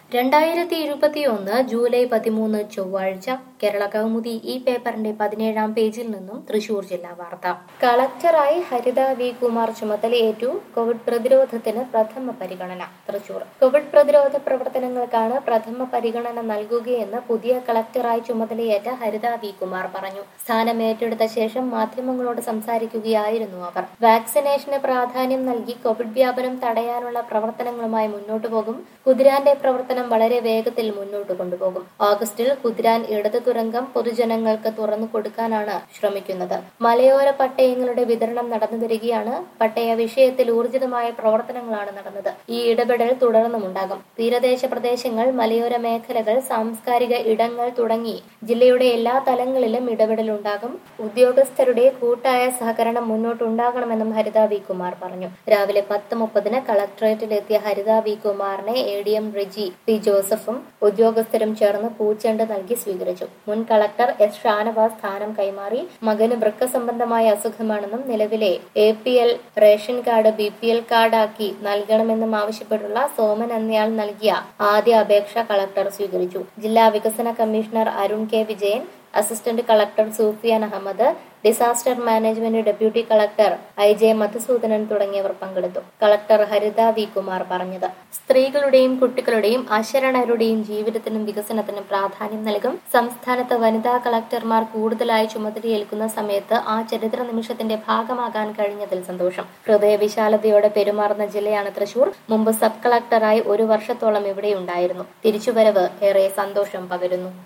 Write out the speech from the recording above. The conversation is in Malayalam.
രണ്ടായിരത്തി ഇരുപത്തിയൊന്ന് ജൂലൈ പതിമൂന്ന് ചൊവ്വാഴ്ച കേരള കൗമുദി ഈ പേപ്പറിന്റെ പതിനേഴാം പേജിൽ നിന്നും തൃശൂർ ജില്ലാ വാർത്ത കളക്ടറായി ഹരിത വി കുമാർ ചുമതലയേറ്റു കോവിഡ് പ്രതിരോധത്തിന് പ്രഥമ പരിഗണന തൃശൂർ കോവിഡ് പ്രതിരോധ പ്രവർത്തനങ്ങൾക്കാണ് പ്രഥമ പരിഗണന നൽകുകയെന്ന് പുതിയ കളക്ടറായി ചുമതലയേറ്റ ഹരിത വി കുമാർ പറഞ്ഞു സ്ഥാനം ഏറ്റെടുത്ത ശേഷം മാധ്യമങ്ങളോട് സംസാരിക്കുകയായിരുന്നു അവർ വാക്സിനേഷന് പ്രാധാന്യം നൽകി കോവിഡ് വ്യാപനം തടയാനുള്ള പ്രവർത്തനങ്ങളുമായി മുന്നോട്ടു പോകും കുതിരാന്റെ പ്രവർത്തനം വളരെ വേഗത്തിൽ മുന്നോട്ട് കൊണ്ടുപോകും ഓഗസ്റ്റിൽ കുതിരാൻ ഇടതു തുരങ്കം പൊതുജനങ്ങൾക്ക് തുറന്നു കൊടുക്കാനാണ് ശ്രമിക്കുന്നത് മലയോര പട്ടയങ്ങളുടെ വിതരണം നടന്നു വരികയാണ് പട്ടയ വിഷയത്തിൽ ഊർജിതമായ പ്രവർത്തനങ്ങളാണ് നടന്നത് ഈ ഇടപെടൽ തുടർന്നുമുണ്ടാകും തീരദേശ പ്രദേശങ്ങൾ മലയോര മേഖലകൾ സാംസ്കാരിക ഇടങ്ങൾ തുടങ്ങി ജില്ലയുടെ എല്ലാ തലങ്ങളിലും ഇടപെടലുണ്ടാകും ഉദ്യോഗസ്ഥരുടെ കൂട്ടായ സഹകരണം മുന്നോട്ടുണ്ടാകണമെന്നും ഹരിത വി കുമാർ പറഞ്ഞു രാവിലെ പത്ത് മുപ്പതിന് കളക്ടറേറ്റിലെത്തിയ ഹരിത വി കുമാറിനെ A D M Riji P ജോസഫും ഉദ്യോഗസ്ഥരും ചേർന്ന് പൂച്ചെണ്ട് നൽകി സ്വീകരിച്ചു മുൻ കളക്ടർ എസ് ഷാനവാസ് സ്ഥാനം കൈമാറി മകന് വൃക്ക സംബന്ധമായ അസുഖമാണെന്നും നിലവിലെ A P L ration card B P L കാർഡാക്കി നൽകണമെന്നും ആവശ്യപ്പെട്ടുള്ള സോമൻ എന്നയാൾ നൽകിയ ആദ്യ അപേക്ഷ കളക്ടർ സ്വീകരിച്ചു ജില്ലാ വികസന commissioner Arun K Vijayan assistant collector Sufiyan Ahammed disaster management deputy collector I J Madhusoodanan തുടങ്ങിയവർ പങ്കെടുത്തു കളക്ടർ ഹരിത വി കുമാർ പറഞ്ഞത് സ്ത്രീകളുടെയും കുട്ടികളുടെയും അശരണരുടെയും ജീവിതത്തിനും വികസനത്തിനും പ്രാധാന്യം നൽകും സംസ്ഥാനത്ത് വനിതാ കളക്ടർമാർ കൂടുതലായി ചുമതലയേൽക്കുന്ന സമയത്ത് ആ ചരിത്ര നിമിഷത്തിന്റെ ഭാഗമാകാൻ കഴിഞ്ഞതിൽ സന്തോഷം ഹൃദയവിശാലതയോടെ പെരുമാറുന്ന ജില്ലയാണ് തൃശൂർ മുമ്പ് സബ് കളക്ടറായി ഒരു വർഷത്തോളം ഇവിടെയുണ്ടായിരുന്നു തിരിച്ചുവരവ് ഏറെ സന്തോഷം പകരുന്നു